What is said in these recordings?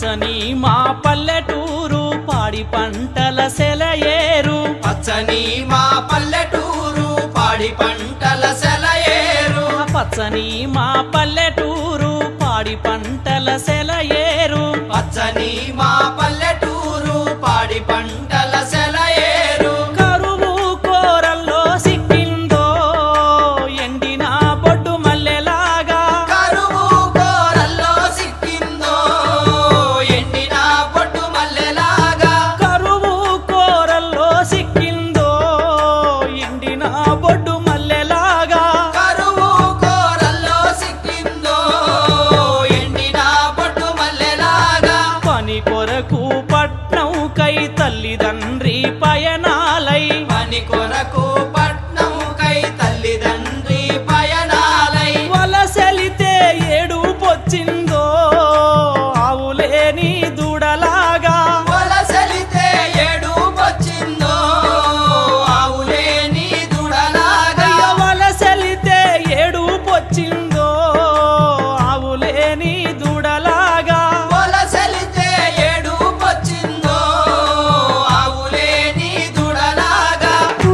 పచ్చని మా పల్లెటూరు పాడి పంటల సెలయేరు పచ్చని మా పల్లెటూరు పాడి పంటల సెలయేరు పచ్చని మా పల్లెటూరు పాడి పంటల సెలయేరు పచ్చని మా పల్లెటూరు పాడి పంటల సెలయేరు కరువు కోరల్లో సిక్కిందో ఎండిన బొడ్డు మల్లెలాగా కరువు కోరల్లో సిక్కిందో ఎండిన పొట్టు మల్లెలాగా కరువు కోరల్లో సిక్కిందో ఎండిన బొడ్డు మల్లెలాగా కరువు కోరల్లో సిక్కిందో ఎండిన పొట్టు మల్లెలాగా పని కొరకు పట్నం కై తల్లిదండ్రి పయనాలై పని కొరకు పట్నం కై తల్లిదండ్రి పయనాలై వలసెలితే ఏడు పొచ్చిందో ఆవులేని దూడలాగా వలసలితే ఏడు వచ్చిందో ఆవులేని దుడలాగా అయ్య వలసెలితే ఏడు పొచ్చిందో ఆవులేని దూడలాగా వలసలితే ఏడు వచ్చిందో ఆవులేని దుడలాగా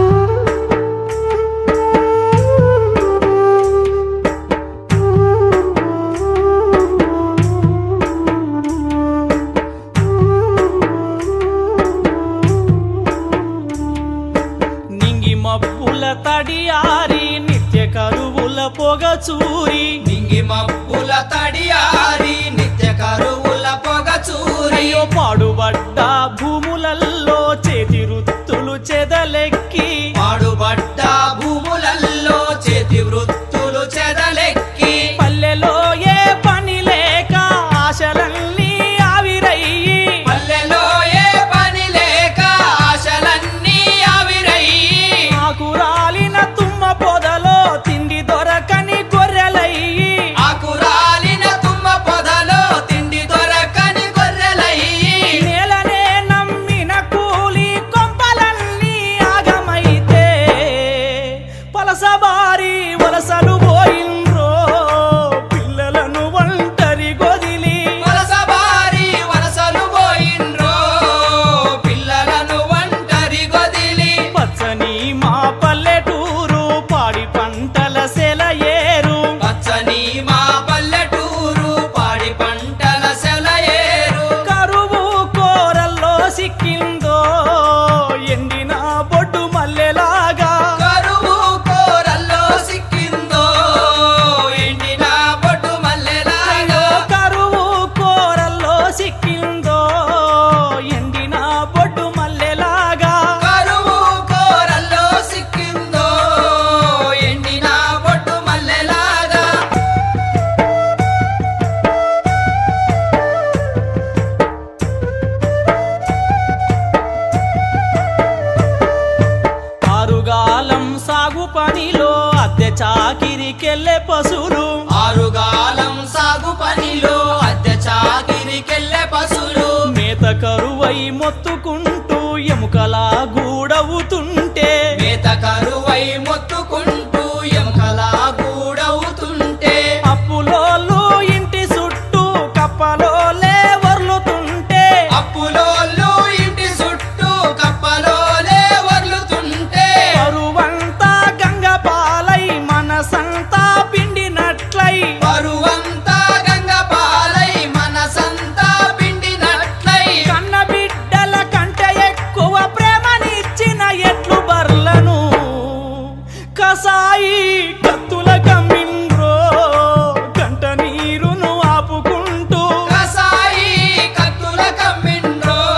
నింగి మబ్బుల తడియారి నిత్య కరువుల పొగ చూరి నింగి మబ్బుల తడియారి నిత్య కరువుల పొగ చూరి అయ్యో పాడుబడ్డ భూములల్లో చేతి వృత్తులు చెదలెక్కి పాడుబడ్డ భూములల్లో చేతి వృత్తులు చెదలెక్కి పల్లెలో ఏ పని లేక ఆశలన్నీ ఆవిరయ్యి పల్లెలో ఏ పని లేక ఆశలన్నీ ఆవిరయ్యి ఆకురాలిన తుమ్మ పొదలో తిండి దొరకని గొర్రెలయ్యి ఆకురాలిన తుమ్మ పొదలో తిండి దొరకని గొర్రెలయ్యి నేలనే నమ్మిన కూలి కొంపలన్నీ ఆగమైతే పలసబారి వలసలు పోయిండ్రో పిల్లలను ఒంటరి గొదిలి వలసబారి వలసలు పోయిండ్రో పిల్లలను ఒంటరి గొదిలి పచ్చని మా పల్లెటూరు పాడి పంటల సెలయేరు పచ్చని మా పల్లెటూరు పాడి పంటల సెలయేరు కరువు కోరల్లో సిక్కిందో ఎండిన బొడ్డు మల్లెలాగా కరువు కోరల్లో సిక్కిందో ఎండిన బొట్టు మల్లెలాగా కరువు కోరల్లో సిక్కిందో ఎండిన బొడ్డు మల్లెలాగా కరువు కోరల్లో సిక్కిందో ఎండిన బొట్టు మల్లెలాగా ఆరుగాలం సాగు పనిలో అద్దె చాకిరికెళ్ళే పశువులు ఆరుగాలం సాగు పనిలో అద్దె చాకిరికెళ్ళే పశువులు మేత కరువై మొత్తుకుంటూ ఎముకలా గూడవుతుంటే మేత కరువై మొత్తుకుంటూ ఎముకలా గూడవుతుంటే అప్పులోళ్ళు ఇంటి చుట్టూ కప్పలోలే వర్లుతుంటే అప్పులోళ్ళు ఇంటి చుట్టూ కప్పలోలే వర్లుతుంటే పరువంతా గంగ పాలై మనసంతా పిండినట్లై పరువంతా గంగ పాలై మనసంతా పిండినట్లై కన్న బిడ్డల కంటే ఎక్కువ ప్రేమనిచ్చిన ఎట్లు బర్లను కసాయి కత్తుల కమ్మిండ్రో కంట నీరును ఆపుకుంటూ కసాయి కత్తుల కమ్మిండ్రో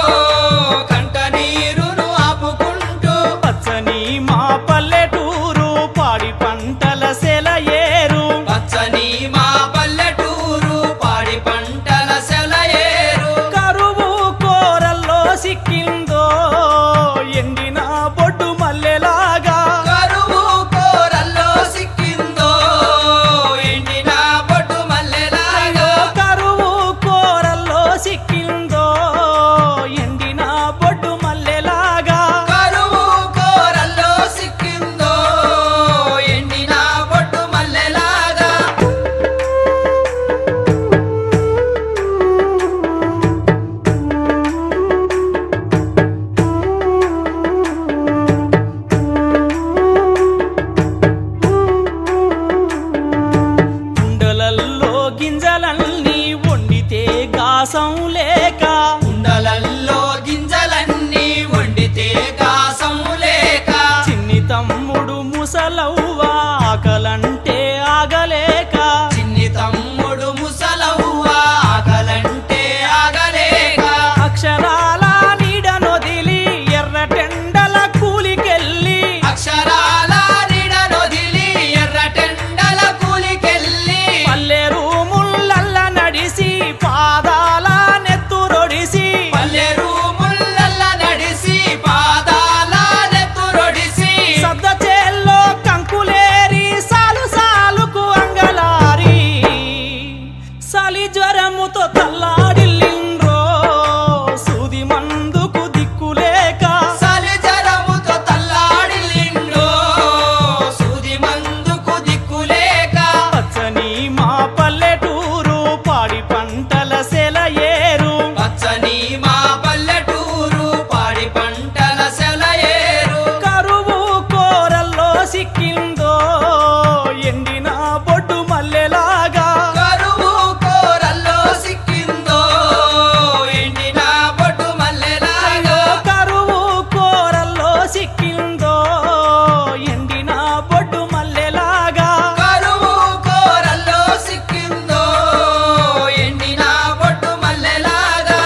గాసం లేక కుండలల్లో గింజలన్నీ వండితే గాసం లేక చిన్ని తమ్ముడు ముసలవ్వ ఆకలంటే ఆగలేక చిన్ని తమ్ముడు ముసలవ్వ ఆకలంటే ఆగలేక అక్షరాల నీడనొదిలి ఎర్రటెండల కూలికెళ్ళి అక్షరాల నీడనొదిలి ఎర్రటెండల కూలికెళ్ళి పల్లె రూముల్లల్ల నడిసి పాదాల నెత్తురొడిసి పల్లె రూముల్లల్ల నడిసి పాదాల నెత్తురొడిసి సద్ద చేల్లో కంకులేరి సాలు సాలుకు అంగలారి సలి జ్వరముతో తల్లాడిల్లిండ్రో సూది మందుకు దిక్కులేక సలి జరముతో తల్లాడిల్లిండో సూది మందుకు దిక్కులేక పచ్చని మా పల్లెటూరు పాడి పంటల సెలయేరు పచ్చని మా పల్లెటూరు పాడి పంటల సెలయేరు కరువు కోరల్లో సిక్కిందో ఎండిన బొడ్డు మల్లెలాగా కరువు కోరల్లో సిక్కిందో ఎండిన బొట్టు మల్లెలాగా కరువు కోరల్లో సిక్కిందో ఎండిన బొడ్డు మల్లెలాగా కరువు కోరల్లో సిక్కిందో ఎండిన బొట్టు మల్లెలాగా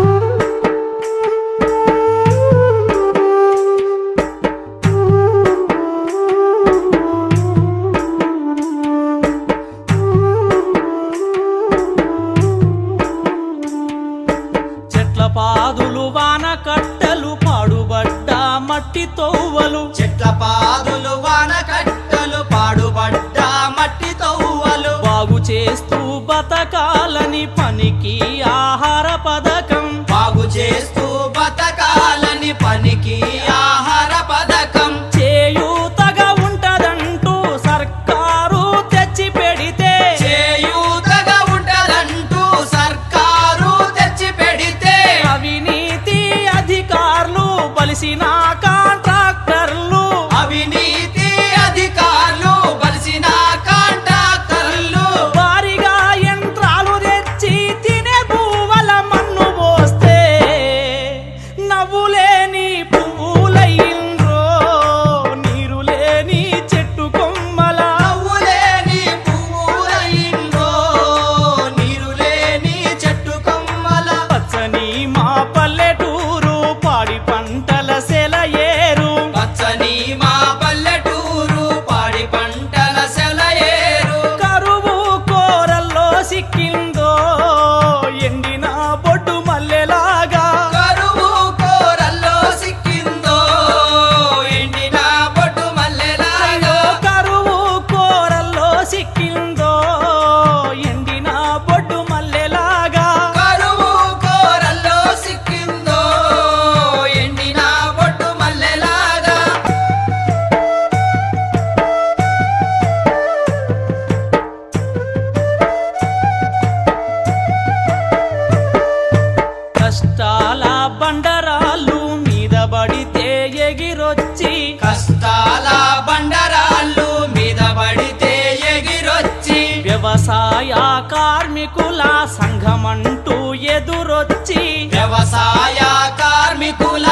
చెట్ల పాదులు వాన కట్టలు పాడుబడ్డ మట్టి తోవలు చెట్ల పాదులు వాన కట్టలు పాడుబడ్డ మట్టి తవ్వలు బాగు చేస్తూ బతకాలని పనికి ఆహార పథకం బాగు చేస్తూ బతకాలని పనికి ఆహార పథకం చేయూతగా ఉంటదంటూ సర్కారు తెచ్చి పెడితే చేయూతగా ఉంటదంటూ సర్కారు తెచ్చి పెడితే అవినీతి అధికారులు బలిసిన కాంట్రాక్టర్లు అవినీతి అధికారులు బలిసిన కాంట్రాక్టర్లు భారీగా యంత్రాలు తెచ్చి తినే పువ్వుల మన్ను పోస్తే నవ్వులేని పువ్వులయ్యిండ్రో నీరు లేని చెట్టు కొమ్మల నవ్వులేని పువ్వులయ్యిందో నీరు లేని చెట్టు కొమ్మల పచ్చని మా పల్లెటూరు పాడి పంటల సెలయేరు పచ్చని మా పల్లెటూరు పాడి పంటల సెలయేరు కరువు కోరల్లో సిక్కిందో ఎండిన బొడ్డు మల్లెలాగా కరువు కోరల్లో సిక్కిందో ఎండిన బొట్టు మల్లెలాగా కరువు కోరల్లో సిక్కిందో ఎండిన బొడ్డు మల్లెలాగా కరువు కోరల్లో సిక్కిందో ఎండిన బొట్టు మల్లెలాగా కష్టాల బండరాళ్ళు మీద పడితే ఎగిరొచ్చి కష్టాల బండరాళ్ళు మీద పడితే ఎగిరొచ్చి వ్యవసాయ కార్మికుల సంఘమంటూ ఎదురొచ్చి వ్యవసాయ కార్మికుల